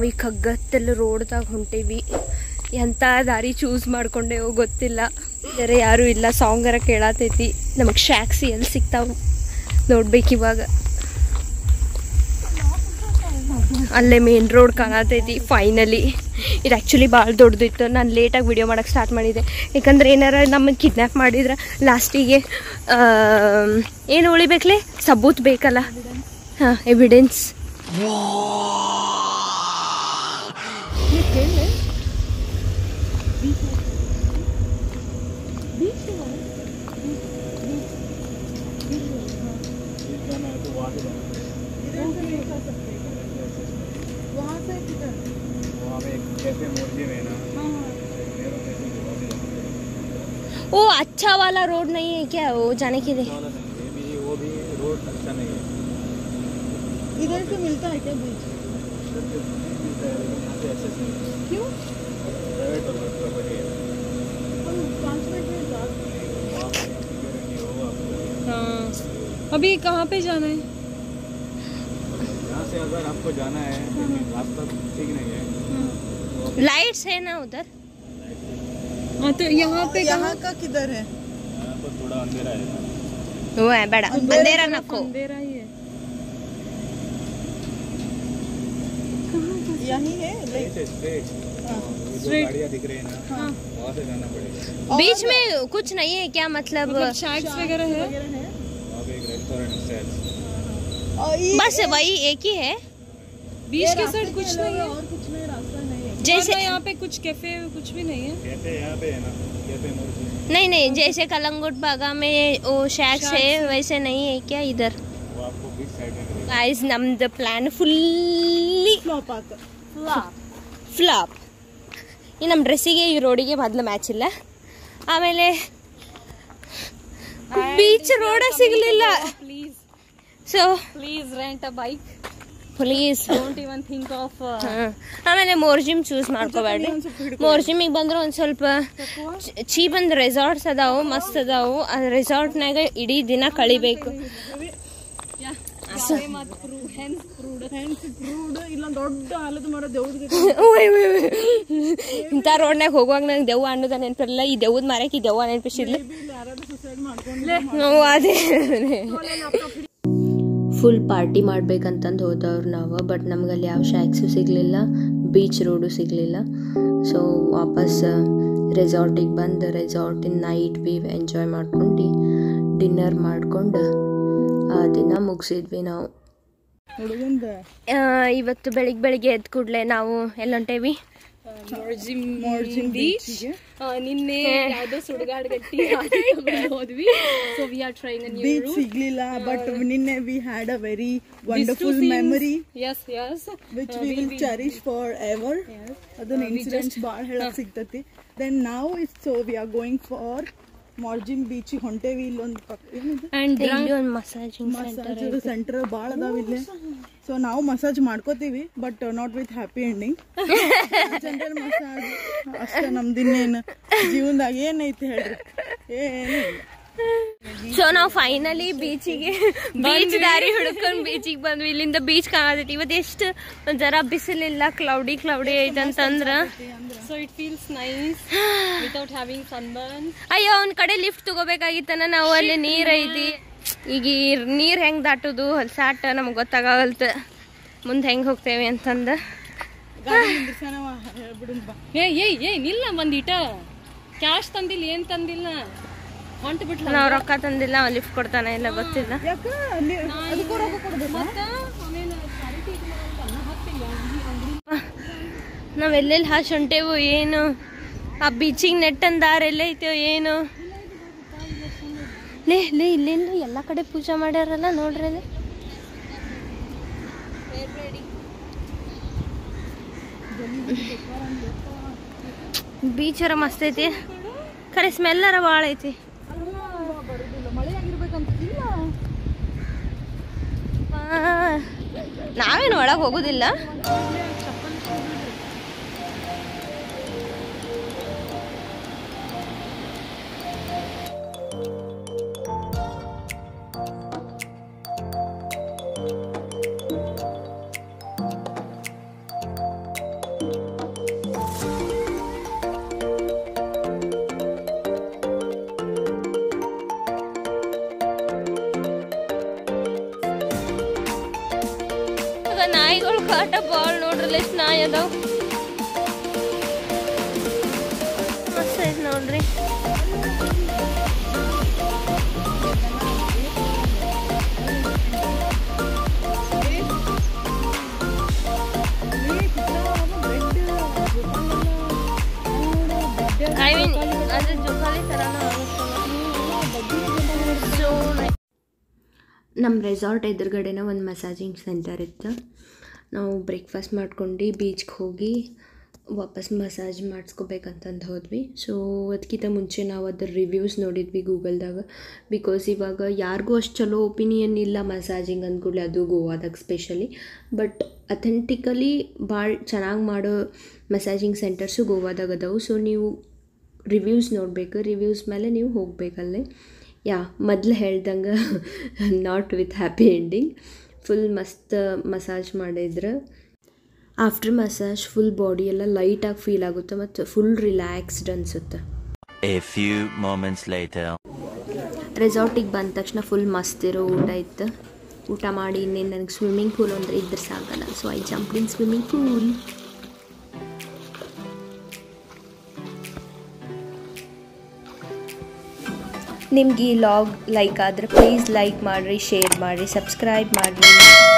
ನಾವು ಈ ಕಗ್ಗತ್ತಲ್ಲಿ ರೋಡ್ದಾಗ ಹೊಂಟೀವಿ ಎಂಥ ದಾರಿ ಚೂಸ್ ಮಾಡ್ಕೊಂಡೇವೋ ಗೊತ್ತಿಲ್ಲ ಬೇರೆ ಯಾರೂ ಇಲ್ಲ ಸಾಂಗರ ಕೇಳತೈತಿ ನಮಗೆ ಶ್ಯಾಕ್ಸಿ ಎಲ್ಲಿ ಸಿಗ್ತಾವ ನೋಡ್ಬೇಕು ಇವಾಗ ಅಲ್ಲೇ ಮೇನ್ ರೋಡ್ ಕಾಣತೈತಿ ಫೈನಲಿ ಇದು ಆ್ಯಕ್ಚುಲಿ ಭಾಳ ದೊಡ್ಡದಿತ್ತು ನಾನು ಲೇಟಾಗಿ ವಿಡಿಯೋ ಮಾಡೋಕ್ಕೆ ಸ್ಟಾರ್ಟ್ ಮಾಡಿದ್ದೆ ಯಾಕಂದ್ರೆ ಏನಾರ ನಮ್ಮನ್ನು ಕಿಡ್ನ್ಯಾಪ್ ಮಾಡಿದ್ರೆ ಲಾಸ್ಟಿಗೆ ಏನು ಉಳಿಬೇಕಲೆ ಸಬೂತ್ ಬೇಕಲ್ಲ ಹಾಂ ಎವಿಡೆನ್ಸ್ वहाँ पे एक कैफे म्यूजियम है ना मेरे में से वो भी जाते हैं। ओ अच्छा वाला रोड नहीं है क्या वो जाने के लिए वाला नहीं, ये भी वो भी रोड अच्छा नहीं है इधर से मिलता है क्या बीच इधर से मिलता है लेकिन यहाँ से एक्सेस नहीं है क्यों प्राइवेट प्रॉपर्टी है हम पाँच मिनट में जाते वहाँ पे सिक्योरिटी होगा आपको हाँ अभी कहाँ पे जाना है यहाँ से अगर आपको जाना है लेकिन रास्ता ठीक नहीं है तो लाइट्स है ना उधर हाँ तो यहाँ पे यहाँ का किधर है यहाँ पर थोड़ा अंधेरा है वो है बड़ा अंधेरा नको अंधेरा ही है यही है यहीं से स्ट्रेट ये दो गाड़ियाँ दिख रही है ना वहाँ से जाना पड़ेगा बीच में कुछ नहीं है क्या मतलब शैक्स वगैरह है वहाँ पे एक रेस्टोरेंट है बस वही एक ही है बीच के साइड कुछ नहीं है और कुछ नहीं रास्ता नहीं है जैसे यहाँ पे कुछ कैफे कुछ भी नहीं है कैफे यहाँ पे है ना कैफे म्यूजियम नहीं नहीं जैसे कलंगुट बागा में वो शैक्स है वैसे नहीं है क्या इधर वो आपको बीच साइड में मिलेगा गाइस ನಮ್ದು ಪ್ಲಾನ್ ಫುಲ್ಲಿ फ्लॉप आता ಫ್ಲಾಪ್ ಈ ನಮ್ಮ ಡ್ರೆಸ್ಸಿಗೆ ಈ ರೋಡಿಗೆ ಮೊದಲು ಮ್ಯಾಚ್ ಇಲ್ಲ ಆಮೇಲೆ ಬೀಚ್ ರೋಡ ಸಿಗಲಿಲ್ಲ please so please rent a bike please don't even think of ಆಮೇಲೆ ಮೋರ್ಜಿಮ್ ಚೂಸ್ ಮಾಡ್ಕೋಬೇಡ್ರಿ ಮೋರ್ಜಿಮಿಗೆ ಬಂದ್ರೆ ಒಂದು ಸ್ವಲ್ಪ ಚೀಪ್ ಒಂದು ರೆಸಾರ್ಟ್ಸ್ ಅದಾವು ಮಸ್ತ್ ಅದಾವು ಆ ರೆಸಾರ್ಟ್ನಾಗ ಇಡೀ ದಿನ ಕಳಿಬೇಕು ಇಲ್ಲ ದೊಡ್ಡ ಆಲದ ಮರ ದೇವ್ರದ್ದು ಉಯ್ ಉಯ್ ಉಯ್. ಇಂಥ ರೋಡ್ನಾಗ ಹೋಗುವಾಗ ನಂಗೆ ದೆವ್ವ ಅನ್ನೋದ ನೆನಪಿರಲ್ಲ ಈ ದೆವ್ವದ ಮರಕ್ಕೆ ಈ ದೆವ್ವ ನೆನಪಿಸಿದ್ಲು ಯಾರಾದ್ರೂ ಸುಸೈಡ್ ಮಾಡ್ಕೊಂಡು ನಾವು ಅದೇ ಫುಲ್ ಪಾರ್ಟಿ ಮಾಡ್ಬೇಕಂತಂದು ಹೋದವ್ರು ನಾವು ಬಟ್ ನಮಗಲ್ಲಿ ಯಾವ ಶ್ಯಾಕ್ಸು ಸಿಗಲಿಲ್ಲ ಬೀಚ್ ರೋಡು ಸಿಗಲಿಲ್ಲ ಸೊ ವಾಪಸ್ ರೆಸಾರ್ಟಿಗೆ ಬಂದು ರೆಸಾರ್ಟಿನ ನೈಟ್ ವ್ಯೂ ಎಂಜಾಯ್ ಮಾಡ್ಕೊಂಡು ಡಿನ್ನರ್ ಮಾಡ್ಕೊಂಡು ಆ ದಿನ ಮುಗಿಸಿದ್ವಿ ನಾವು ಹುಡುಗಂದ ಇವತ್ತು ಬೆಳಿಗ್ಗೆ ಬೆಳಿಗ್ಗೆ ಎದ್ದು ಕೂಡಲೇ ನಾವು ಎಲ್ಲೊಂಟೇವಿ ಮಾರ್ಜಿನ್ ಬೀಚ್ ನಿನ್ನೆ ಯಾವ್ದೋ ಸುಡುಗಾಡ್ ಗಟ್ಟಿ ಹೋದ್ವಿ so we are trying beach ಸಿಗ್ಲಿಲ್ಲ ಬಟ್ ನಿನ್ನೆ we had a very wonderful memory yes yes which we will cherish forever ಅದನ್ನ ಇನ್ಸಿಡೆಂಟ್ಸ್ ಭಾಳ ಹೇಳಕ್ ಸಿಗ್ತತಿ ದೆನ್ ನಾವು is so we are going for Morjim beach ಹೊಂಟೇವಿ ಇಲ್ಲೊಂದು ಅಂಡ್ ಇಲ್ಲಿ ಒಂದು ಮಸಾಜಿಂಗ್ ಮಸಾಜ್ ಸೆಂಟರ್ ಭಾಳ ಅದಾವ ಇಲ್ಲಿ ಸೊ ನಾವು ಮಸಾಜ್ ಮಾಡ್ಕೋತೀವಿ but not with happy ending general massage ಅಷ್ಟ ನಮ್ದಿನ್ನೇನು ಜೀವನದಾಗ ಏನೈತಿ ಹೇಳ್ರಿ ಏನು ಇಲ್ಲ ಸೊ ನಾವು ಫೈನಲಿ ಬೀಚಿಗೆ ಬೀಚ್ ದಾರಿ ಹುಡ್ಕೊಂಡು ಬೀಚಿಗೆ ಬಂದ್ವಿ ಇಲ್ಲಿಂದ ಬೀಚ್ ಕಾಣತೈತಿ ಇವತ್ತು ಎಷ್ಟು ಒಂದ್ ಜರ ಬಿಸಿಲಿಲ್ಲ ಕ್ಲೌಡಿ ಕ್ಲೌಡಿ ಐತಂತಂದ್ರ so it feels nice without having sunburn ಅಯ್ಯೋ ಒಂದ್ ಕಡೆ ಲಿಫ್ಟ್ ತಗೋಬೇಕಾಗಿತ್ತನ ನಾವು ಅಲ್ಲಿ ನೀರ್ ಐತಿ ಈಗ ಈ ನೀರ್ ಹೆಂಗ್ ದಾಟುದು ಸಾಟ್ ನಮ್ಗೆ ಗೊತ್ತಾಗಲ್ತ ಮುಂದೆ ಹೆಂಗ್ ಹೋಗ್ತೇವೆ ಅಂತಂದ ಗಾಡಿ ನಿಂದ್ರಿಸ್ಯಾನ ಅವ, ಹೇಳ್ಬಿಡುನ್ ಬಾ ಏ ಏಯ್ ಏಯ್ ನಿಲ್ಲ ಒಂದಿಟ ಕ್ಯಾಶ್ ತಂದಿಲ್ಲ ಏನ್ ತಂದಿಲ್ಲ ಹೊಂಟ್ ಬಿಟ್ಲ ನಾವ್ ರೊಕ್ಕ ತಂದಿಲ್ಲ ಅವ್ ಲಿಫ್ಟ್ ಕೊಡ್ತಾನ ಇಲ್ಲ ಗೊತ್ತಿಲ್ಲ ಯಾಕ ಅಲ್ಲಿ ಅದಕ್ಕೂ ರೊಕ್ಕ ಕೊಡ್ಬೇಕಾ ನಾವ್ ಎಲ್ಲೆಲ್ಲಿ ಹಾಶ್ ಹೊಂಟೇವು ಏನು ಆ ಬೀಚಿಗೆ ನೆಟ್ಟನ್ ದಾರ ಎಲ್ಲ ಐತೋ ಏನು ಲೇ ಲೇ ಇಲ್ಲೆಲ್ಲ ಎಲ್ಲ ಕಡೆ ಪೂಜೆ ಮಾಡ್ಯಾರಲ್ಲ ನೋಡ್ರಿ ಅಲ್ಲಿ ಬೀಚರ ಮಸ್ತ್ ಐತಿ ಖರೆ ಸ್ಮೆಲ್ಲರ ಭಾಳ ಐತಿ ಆ, ನಾವೇನು ಒಳಗೆ ಹೋಗುದಿಲ್ಲ ನಾಯಿಗಳು ಕಾಟ ಭಾಳ ನೋಡ್ರಲ್ಲ ಎಷ್ಟು ನಾಯಿ ಅದಾವ ಮಸ್ತ್ ಐತ್ ನೋಡ್ರಿ ಐ ಮೀನ್ ಅದು ಜೋಕಾಲಿ ಥರನೂ ಸೊ ನಮ್ಮ ರೆಸಾರ್ಟ್ ಎದುರುಗಡೆನ ಒಂದು ಮಸಾಜಿಂಗ್ ಸೆಂಟರ್ ಇತ್ತು ನಾವು ಬ್ರೇಕ್ಫಾಸ್ಟ್ ಮಾಡ್ಕೊಂಡು ಬೀಚ್ಗೆ ಹೋಗಿ ವಾಪಸ್ ಮಸಾಜ್ ಮಾಡಿಸ್ಕೋಬೇಕಂತಂದು ಹೋದ್ವಿ ಸೊ ಅದಕ್ಕಿಂತ ಮುಂಚೆ ನಾವು ಅದ್ರ ರಿವ್ಯೂಸ್ ನೋಡಿದ್ವಿ ಗೂಗಲ್ದಾಗ ಬಿಕಾಸ್ ಇವಾಗ ಯಾರಿಗೂ ಅಷ್ಟು ಚಲೋ ಒಪಿನಿಯನ್ ಇಲ್ಲ ಮಸಾಜಿಂಗ್ ಅಂದ್ಕೂಡಲೇ ಅದು ಗೋವಾದಾಗ ಸ್ಪೆಷಲಿ ಬಟ್ ಅಥೆಂಟಿಕಲಿ ಭಾಳ ಚೆನ್ನಾಗಿ ಮಾಡೋ ಮಸಾಜಿಂಗ್ ಸೆಂಟರ್ಸು ಗೋವಾದಾಗ ಅದಾವು ಸೊ ನೀವು ರಿವ್ಯೂಸ್ ನೋಡಬೇಕು ರಿವ್ಯೂಸ್ ಮೇಲೆ ನೀವು ಹೋಗಬೇಕಲ್ಲೇ ಯಾ ಮೊದಲು ಹೇಳ್ದಂಗೆ not with happy ending full ಮಸ್ತ್ ಮಸಾಜ್ ಮಾಡಿದ್ರೆ ಆಫ್ಟರ್ ಮಸಾಜ್ ಫುಲ್ ಬಾಡಿ ಎಲ್ಲ ಲೈಟಾಗಿ ಫೀಲ್ ಆಗುತ್ತೆ ಮತ್ತು ಫುಲ್ ರಿಲ್ಯಾಕ್ಸ್ಡ್ ಅನಿಸುತ್ತೆ A few moments later. ರೆಸಾರ್ಟಿಗೆ ಬಂದ ತಕ್ಷಣ ಫುಲ್ ಮಸ್ತ್ ಇರೋ ಊಟ ಇತ್ತು ಊಟ ಮಾಡಿ ಇನ್ನೇನು ನನಗೆ ಸ್ವಿಮ್ಮಿಂಗ್ ಪೂಲ್ ಅಂದರೆ ಇದ್ರೆ ಸಾಕಲ್ಲ so I jump in swimming pool ನಿಮ್ಗೆ ಈ ಲಾಗ್ ಲೈಕ್ ಆದರೆ ಪ್ಲೀಸ್ ಲೈಕ್ ಮಾಡಿರಿ ಶೇರ್ ಮಾಡಿರಿ ಸಬ್ಸ್ಕ್ರೈಬ್ ಮಾಡಿರಿ